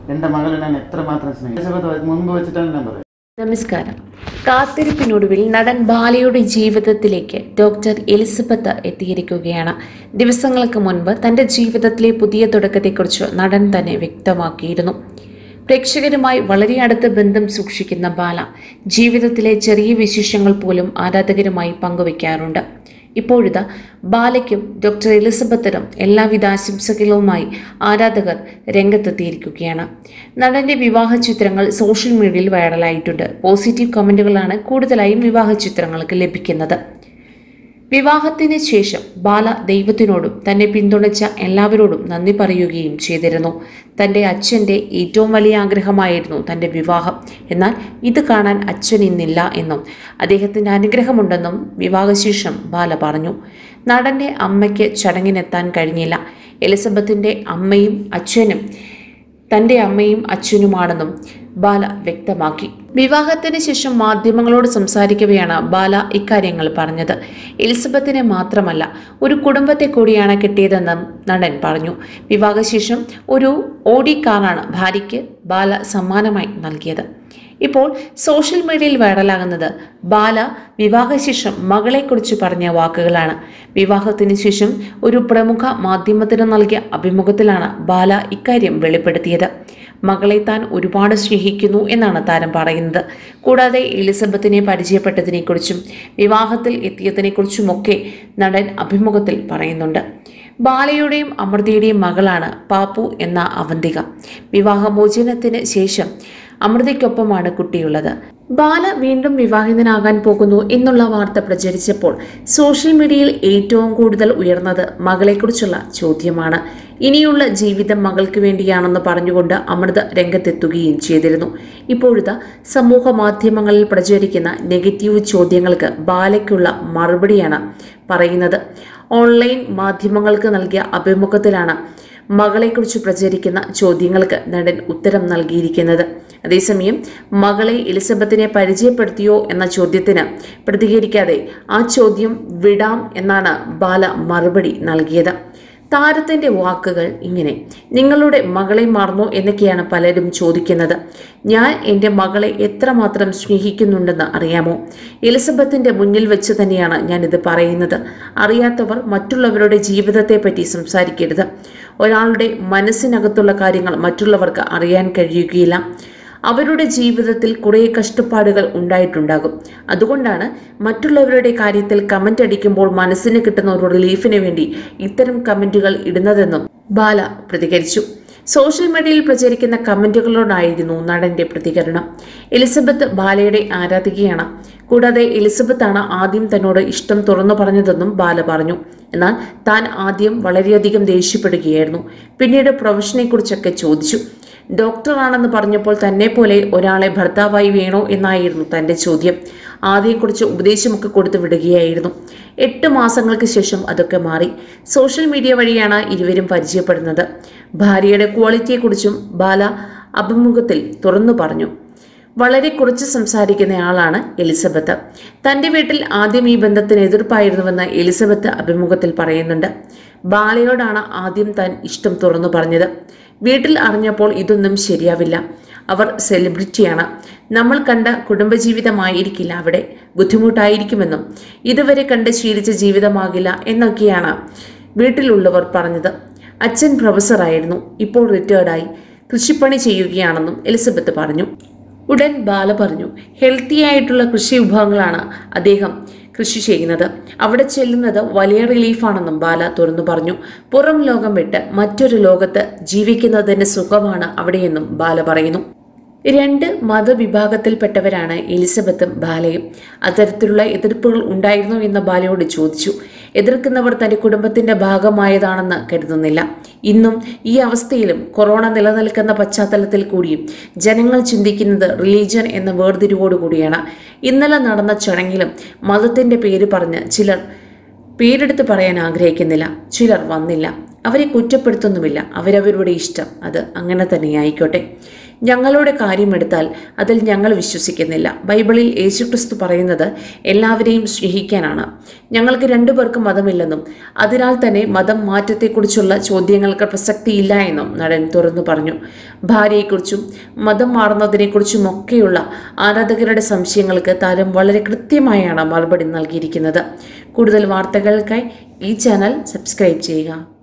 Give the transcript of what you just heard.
എൻ്റെ മകളെ ഞാൻ എത്രമാത്രം സ്നേഹിച്ചു എലിസബത്ത് മുൻപ് വെച്ചിട്ടാണ് ഞാൻ പറയുന്നത് നമസ്കാരം കാത്തിരിപ്പിനൊടുവിൽ നടൻ ബാലയുടെ ജീവിതത്തിലേക്ക് ഡോക്ടർ എലിസബത്ത് എത്തിയിരിക്കുകയാണ് ദിവസങ്ങൾക്ക് മുൻപ് തന്റെ ജീവിതത്തിലെ പുതിയ തുടക്കത്തെക്കുറിച്ച് നടൻ തന്നെ വ്യക്തമാക്കിയിരുന്നു പ്രേക്ഷകരുമായി വളരെ അടുത്ത ബന്ധം സൂക്ഷിക്കുന്ന ബാല ജീവിതത്തിലെ ചെറിയ വിശേഷങ്ങൾ പോലും ആരാധകരുമായി പങ്കുവയ്ക്കാറുണ്ട് ഇപ്പോഴിതാ ബാലയ്ക്കും ഡോക്ടർ എലിസബത്തിനും എല്ലാവിധ ആശംസകളുമായി ആരാധകർ രംഗത്തെത്തിയിരിക്കുകയാണ് നടന്റെ വിവാഹ ചിത്രങ്ങൾ സോഷ്യൽ മീഡിയയിൽ വൈറലായിട്ടുണ്ട് പോസിറ്റീവ് കമന്റുകളാണ് കൂടുതലായും വിവാഹ ചിത്രങ്ങൾക്ക് ലഭിക്കുന്നത് വിവാഹത്തിന് ശേഷം ബാല ദൈവത്തിനോടും തന്നെ പിന്തുണച്ച എല്ലാവരോടും നന്ദി പറയുകയും ചെയ്തിരുന്നു തൻ്റെ അച്ഛൻ്റെ ഏറ്റവും വലിയ ആഗ്രഹമായിരുന്നു തൻ്റെ വിവാഹം എന്നാൽ ഇത് കാണാൻ അച്ഛൻ ഇന്നില്ല എന്നും അദ്ദേഹത്തിൻ്റെ അനുഗ്രഹമുണ്ടെന്നും വിവാഹശേഷം ബാല പറഞ്ഞു നടൻ്റെ അമ്മയ്ക്ക് ചടങ്ങിനെത്താൻ കഴിഞ്ഞില്ല എലിസബത്തിൻ്റെ അമ്മയും അച്ഛനും തൻ്റെ അമ്മയും അച്ഛനുമാണെന്നും ബാല വ്യക്തമാക്കി വിവാഹത്തിന് ശേഷം മാധ്യമങ്ങളോട് സംസാരിക്കവെയാണ് ബാല ഇക്കാര്യങ്ങൾ പറഞ്ഞത് എലിസബത്തിനെ മാത്രമല്ല ഒരു കുടുംബത്തെ കൂടിയാണ് കിട്ടിയതെന്നും നടൻ പറഞ്ഞു വിവാഹശേഷം ഒരു ഓഡി കാറാണ് ഭാര്യയ്ക്ക് ബാല സമ്മാനമായി നൽകിയത് ഇപ്പോൾ സോഷ്യൽ മീഡിയയിൽ വൈറലാകുന്നത് ബാല വിവാഹശേഷം മകളെക്കുറിച്ച് പറഞ്ഞ വാക്കുകളാണ് വിവാഹത്തിന് ശേഷം ഒരു പ്രമുഖ മാധ്യമത്തിന് നൽകിയ അഭിമുഖത്തിലാണ് ബാല ഇക്കാര്യം വെളിപ്പെടുത്തിയത് മകളെ താൻ ഒരുപാട് സ്നേഹിക്കുന്നു എന്നാണ് താരം പറയുന്നത് കൂടാതെ എലിസബത്തിനെ പരിചയപ്പെട്ടതിനെക്കുറിച്ചും വിവാഹത്തിൽ എത്തിയതിനെക്കുറിച്ചുമൊക്കെ നടൻ അഭിമുഖത്തിൽ പറയുന്നുണ്ട് ബാലയുടെയും അമൃതയുടെയും മകളാണ് പാപ്പു എന്ന അവന്തിക വിവാഹമോചനത്തിന് ശേഷം അമൃതയ്ക്കൊപ്പമാണ് കുട്ടിയുള്ളത് ബാല വീണ്ടും വിവാഹിതനാകാൻ പോകുന്നു എന്നുള്ള വാർത്ത പ്രചരിച്ചപ്പോൾ സോഷ്യൽ മീഡിയയിൽ ഏറ്റവും കൂടുതൽ ഉയർന്നത് മകളെക്കുറിച്ചുള്ള ചോദ്യമാണ് ഇനിയുള്ള ജീവിതം മകൾക്ക് വേണ്ടിയാണെന്ന് പറഞ്ഞുകൊണ്ട് അമൃത രംഗത്തെത്തുകയും ചെയ്തിരുന്നു ഇപ്പോഴത്തെ സമൂഹ മാധ്യമങ്ങളിൽ പ്രചരിക്കുന്ന നെഗറ്റീവ് ചോദ്യങ്ങൾക്ക് ബാലയ്ക്കുള്ള മറുപടിയാണ് പറയുന്നത് ഓൺലൈൻ മാധ്യമങ്ങൾക്ക് നൽകിയ അഭിമുഖത്തിലാണ് മകളെക്കുറിച്ച് പ്രചരിക്കുന്ന ചോദ്യങ്ങൾക്ക് നടൻ ഉത്തരം നൽകിയിരിക്കുന്നത് അതേസമയം മകളെ എലിസബത്തിനെ പരിചയപ്പെടുത്തിയോ എന്ന ചോദ്യത്തിന് പ്രതികരിക്കാതെ ആ ചോദ്യം വിടാം എന്നാണ് ബാല മറുപടി നൽകിയത് താരത്തിന്റെ വാക്കുകൾ ഇങ്ങനെ നിങ്ങളുടെ മകളെ മറന്നോ എന്നൊക്കെയാണ് പലരും ചോദിക്കുന്നത് ഞാൻ എൻ്റെ മകളെ എത്രമാത്രം സ്നേഹിക്കുന്നുണ്ടെന്ന് അറിയാമോ എലിസബത്തിന്റെ മുന്നിൽ വെച്ച് തന്നെയാണ് ഞാനിത് പറയുന്നത് അറിയാത്തവർ മറ്റുള്ളവരുടെ ജീവിതത്തെ പറ്റി സംസാരിക്കരുത് ഒരാളുടെ മനസ്സിനകത്തുള്ള കാര്യങ്ങൾ മറ്റുള്ളവർക്ക് അറിയാൻ കഴിയുകയില്ല അവരുടെ ജീവിതത്തിൽ കുറേ കഷ്ടപ്പാടുകൾ ഉണ്ടായിട്ടുണ്ടാകും അതുകൊണ്ടാണ് മറ്റുള്ളവരുടെ കാര്യത്തിൽ കമന്റ് അടിക്കുമ്പോൾ മനസ്സിന് കിട്ടുന്ന ഒരു റിലീഫിന് വേണ്ടി ഇത്തരം കമന്റുകൾ ഇടുന്നതെന്നും ബാല പ്രതികരിച്ചു സോഷ്യൽ മീഡിയയിൽ പ്രചരിക്കുന്ന കമന്റുകളോടായിരുന്നു നടന്റെ പ്രതികരണം എലിസബത്ത് ബാലയുടെ ആരാധികയാണ് കൂടാതെ എലിസബത്താണ് ആദ്യം തന്നോട് ഇഷ്ടം തുറന്നു പറഞ്ഞതെന്നും ബാല പറഞ്ഞു എന്നാൽ താൻ ആദ്യം വളരെയധികം ദേഷ്യപ്പെടുകയായിരുന്നു പിന്നീട് പ്രൊഫഷനെക്കുറിച്ചൊക്കെ ചോദിച്ചു ഡോക്ടറാണെന്ന് പറഞ്ഞപ്പോൾ തന്നെ പോലെ ഒരാളെ ഭർത്താവായി വേണോ എന്നായിരുന്നു തൻ്റെ ചോദ്യം ആദ്യം കുറച്ച് ഉപദേശമൊക്കെ കൊടുത്തു വിടുകയായിരുന്നു എട്ട് മാസങ്ങൾക്ക് ശേഷം അതൊക്കെ മാറി സോഷ്യൽ മീഡിയ വഴിയാണ് ഇരുവരും പരിചയപ്പെടുന്നത് ഭാര്യയുടെ ക്വാളിറ്റിയെക്കുറിച്ചും ബാല അഭിമുഖത്തിൽ തുറന്നു പറഞ്ഞു വളരെ കുറച്ച് സംസാരിക്കുന്നയാളാണ് എലിസബത്ത് തൻ്റെ വീട്ടിൽ ആദ്യം ഈ ബന്ധത്തിന് എതിർപ്പായിരുന്നുവെന്ന് എലിസബത്ത് അഭിമുഖത്തിൽ പറയുന്നുണ്ട് ബാലയോടാണ് ആദ്യം താൻ ഇഷ്ടം തുറന്നു പറഞ്ഞത് വീട്ടിൽ അറിഞ്ഞപ്പോൾ ഇതൊന്നും ശരിയാവില്ല അവർ സെലിബ്രിറ്റിയാണ് നമ്മൾ കണ്ട കുടുംബജീവിതമായിരിക്കില്ല അവിടെ ബുദ്ധിമുട്ടായിരിക്കുമെന്നും ഇതുവരെ കണ്ട് ശീലിച്ച ജീവിതമാകില്ല എന്നൊക്കെയാണ് വീട്ടിലുള്ളവർ പറഞ്ഞത് അച്ഛൻ പ്രൊഫസറായിരുന്നു ഇപ്പോൾ റിട്ടയർഡായി കൃഷിപ്പണി ചെയ്യുകയാണെന്നും എലിസബത്ത് പറഞ്ഞു ഉടൻ ബാല പറഞ്ഞു ഹെൽത്തി ആയിട്ടുള്ള കൃഷി വിഭവങ്ങളാണ് അദ്ദേഹം കൃഷി ചെയ്യുന്നത് അവിടെ ചെല്ലുന്നത് വലിയ റിലീഫാണെന്നും ബാല തുറന്നു പറഞ്ഞു പുറം ലോകം വിട്ട് മറ്റൊരു ലോകത്ത് ജീവിക്കുന്നതിന് സുഖമാണ് അവിടെയെന്നും ബാല പറയുന്നു രണ്ട് മതവിഭാഗത്തിൽപ്പെട്ടവരാണ് എലിസബത്തും ബാലയും അത്തരത്തിലുള്ള എതിർപ്പുകൾ ഉണ്ടായിരുന്നോ എന്ന് ബാലയോട് ചോദിച്ചു എതിർക്കുന്നവർ തന്റെ കുടുംബത്തിന്റെ ഭാഗമായതാണെന്ന് കരുതുന്നില്ല ഇന്നും ഈ അവസ്ഥയിലും കൊറോണ നിലനിൽക്കുന്ന പശ്ചാത്തലത്തിൽ കൂടിയും ജനങ്ങൾ ചിന്തിക്കുന്നത് റിലീജിയൻ എന്ന വേർതിരിവോടുകൂടിയാണ് ഇന്നലെ നടന്ന ചടങ്ങിലും മതത്തിന്റെ പേര് പറഞ്ഞ് ചിലർ പേരെടുത്ത് പറയാൻ ആഗ്രഹിക്കുന്നില്ല ചിലർ വന്നില്ല അവരെ കുറ്റപ്പെടുത്തുന്നുമില്ല അവരവരുടെ ഇഷ്ടം അത് അങ്ങനെ തന്നെ ആയിക്കോട്ടെ ഞങ്ങളുടെ കാര്യമെടുത്താൽ അതിൽ ഞങ്ങൾ വിശ്വസിക്കുന്നില്ല ബൈബിളിൽ യേശുക്രിസ്തു പറയുന്നത് എല്ലാവരെയും സ്നേഹിക്കാനാണ് ഞങ്ങൾക്ക് രണ്ടുപേർക്കും മതമില്ലെന്നും അതിനാൽ തന്നെ മതം മാറ്റത്തെക്കുറിച്ചുള്ള ചോദ്യങ്ങൾക്ക് പ്രസക്തിയില്ല എന്നും നടൻ തുറന്നു പറഞ്ഞു ഭാര്യയെക്കുറിച്ചും മതം മാറുന്നതിനെക്കുറിച്ചുമൊക്കെയുള്ള ആരാധകരുടെ സംശയങ്ങൾക്ക് താരം വളരെ കൃത്യമായാണ് മറുപടി നൽകിയിരിക്കുന്നത് കൂടുതൽ വാർത്തകൾക്കായി ഈ ചാനൽ സബ്സ്ക്രൈബ് ചെയ്യുക